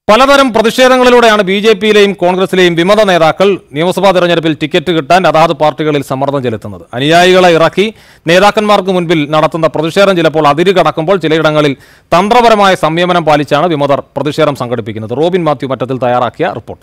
പലതരം പ്രതിഷേധങ്ങളിലൂടെയാണ് B J പിയിലെയും കോൺഗ്രസിലെയും വിമത നേതാക്കൾ നിയമസഭാ തെരഞ്ഞെടുപ്പിൽ ടിക്കറ്റ് കിട്ടാൻ അതാത് പാർട്ടികളിൽ സമ്മർദ്ദം ചെലുത്തുന്നത് അനുയായികളെ ഇറക്കി നേതാക്കന്മാർക്ക് മുൻപിൽ നടത്തുന്ന പ്രതിഷേധം ചിലപ്പോൾ അതിര് കടക്കുമ്പോൾ ചിലയിടങ്ങളിൽ തന്ത്രപരമായ സംയമനം പാലിച്ചാണ് വിമതർ പ്രതിഷേധം സംഘടിപ്പിക്കുന്നത് റോബിൻ മാത്യു മറ്റത്തിൽ തയ്യാറാക്കിയ റിപ്പോർട്ട്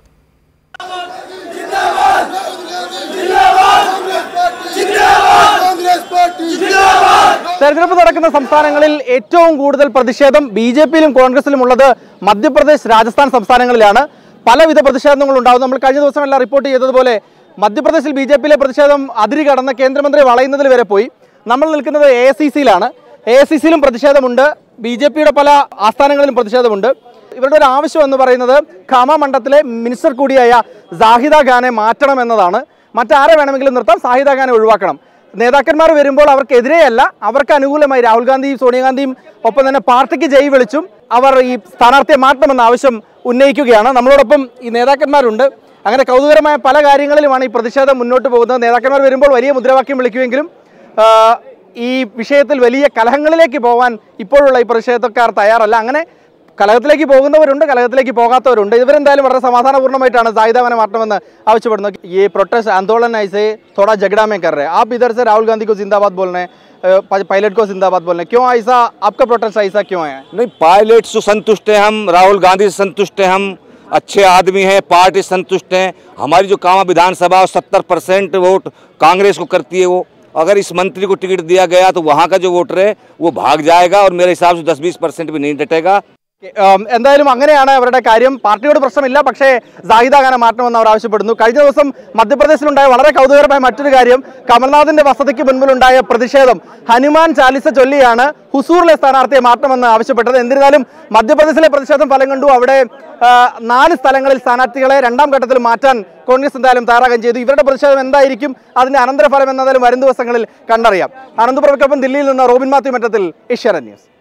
कांग्रेस पार्टी തെരഞ്ഞെടുപ്പ് നടക്കുന്ന സംസ്ഥാനങ്ങളിൽ ഏറ്റവും കൂടുതൽ പ്രതിഷേധം ബി ജെ പിയിലും കോൺഗ്രസിലും ഉള്ളത് മധ്യപ്രദേശ് രാജസ്ഥാൻ സംസ്ഥാനങ്ങളിലാണ് പലവിധ പ്രതിഷേധങ്ങൾ ഉണ്ടാകും നമ്മൾ കഴിഞ്ഞ ദിവസമെല്ലാം റിപ്പോർട്ട് ചെയ്തതുപോലെ മധ്യപ്രദേശിൽ ബി ജെ പിയിലെ പ്രതിഷേധം അതിരി കടന്ന് കേന്ദ്രമന്ത്രി വളയുന്നതിൽ വരെ പോയി നമ്മൾ നിൽക്കുന്നത് എ എസ് സി സിയിലാണ് എ എസ് സി സിയിലും പ്രതിഷേധമുണ്ട് ബി ജെ പിയുടെ പല ആസ്ഥാനങ്ങളിലും പ്രതിഷേധമുണ്ട് ഇവരുടെ ഒരു ആവശ്യം എന്ന് പറയുന്നത് ഖാമ മണ്ഡലത്തിലെ മിനിസ്റ്റർ കൂടിയായ സാഹിദ ഖാനെ മാറ്റണം എന്നതാണ് മറ്റാരെ വേണമെങ്കിലും നിർത്താം സാഹിദ ഖാനെ ഒഴിവാക്കണം നേതാക്കന്മാർ വരുമ്പോൾ അവർക്കെതിരെയല്ല അവർക്ക് അനുകൂലമായി രാഹുൽ ഗാന്ധിയും സോണിയാഗാന്ധിയും ഒപ്പം തന്നെ പാർട്ടിക്ക് ജയ് വിളിച്ചും അവർ ഈ സ്ഥാനാർത്ഥിയെ മാറ്റണമെന്ന ആവശ്യം ഉന്നയിക്കുകയാണ് നമ്മളോടൊപ്പം ഈ നേതാക്കന്മാരുണ്ട് അങ്ങനെ കൗതുകരമായ പല കാര്യങ്ങളിലുമാണ് ഈ പ്രതിഷേധം മുന്നോട്ട് പോകുന്നത് നേതാക്കന്മാർ വരുമ്പോൾ വലിയ മുദ്രാവാക്യം വിളിക്കുമെങ്കിലും ആ, ഈ വിഷയത്തിൽ വലിയ കലഹങ്ങളിലേക്ക് പോകാൻ ഇപ്പോഴുള്ള ഈ പ്രതിഷേധക്കാർ തയ്യാറല്ല അങ്ങനെ കലഹത്തിലേക്ക് പോകുന്നവരുണ്ട് കലഹത്തിലേക്ക് പോകാത്തവരുണ്ട് ഇവരെന്തായാലും വളരെ സമാധാനപൂർണ്ണമായിട്ടാണ് സായുധാവനെ മാറ്റണമെന്ന് ആവശ്യപ്പെടുന്നത് ഈ പ്രൊട്ടസ്റ്റ് आंदोलन ऐसे थोड़ा झगड़ा में कर रहे हैं आप इधर से राहुल गांधी को जिंदाबाद बोल रहे हैं अ, पायलट को जिंदाबाद बोल रहे हैं क्यों ऐसा आपका प्रोटेस्ट ऐसा क्यों है नहीं पायलट से संतुष्ट हैं हम राहुल गांधी से संतुष्ट हैं हम अच्छे आदमी हैं पार्टी से संतुष्ट हैं हमारी जो कामा विधानसभा सत्तर परसेंट वोट कांग्रेस को करती है वो अगर इस मंत्री को टिकट दिया गया तो वहाँ का जो वोटर है वो भाग जाएगा और मेरे हिसाब से दस बीस परसेंट भी नहीं डटेगा ഉം, എന്തായാലും അങ്ങനെയാണ് അവരുടെ കാര്യം പാർട്ടിയോട് പ്രശ്നമില്ല പക്ഷേ സാഹിദ ഖാനെ മാറ്റണമെന്ന് അവർ ആവശ്യപ്പെടുന്നു കഴിഞ്ഞ ദിവസം മധ്യപ്രദേശിലുണ്ടായ വളരെ കൗതുകരമായ മറ്റൊരു കാര്യം കമൽനാഥിന്റെ വസതിക്ക് മുൻപിലുണ്ടായ പ്രതിഷേധം ഹനുമാൻ ചാലിസ ചൊല്ലിയാണ് ഹുസൂറിലെ സ്ഥാനാർത്ഥിയെ മാറ്റണമെന്ന് ആവശ്യപ്പെട്ടത് എന്നിരുന്നാലും മധ്യപ്രദേശിലെ പ്രതിഷേധം ഫലം കണ്ടു അവിടെ ആ, നാല് സ്ഥലങ്ങളിൽ സ്ഥാനാർത്ഥികളെ രണ്ടാം ഘട്ടത്തിൽ മാറ്റാൻ കോൺഗ്രസ് എന്തായാലും തയ്യാറാകുകയും ചെയ്തു ഇവരുടെ പ്രതിഷേധം എന്തായിരിക്കും അതിന്റെ അനന്തരഫലം എന്നതായാലും വരും ദിവസങ്ങളിൽ കണ്ടറിയാം അനന്തപുരക്കൊപ്പം ദില്ലിയിൽ നിന്ന് റോബിൻ മാത്യു മറ്റത്തിൽ ഏഷ്യാനെറ്റ് ന്യൂസ്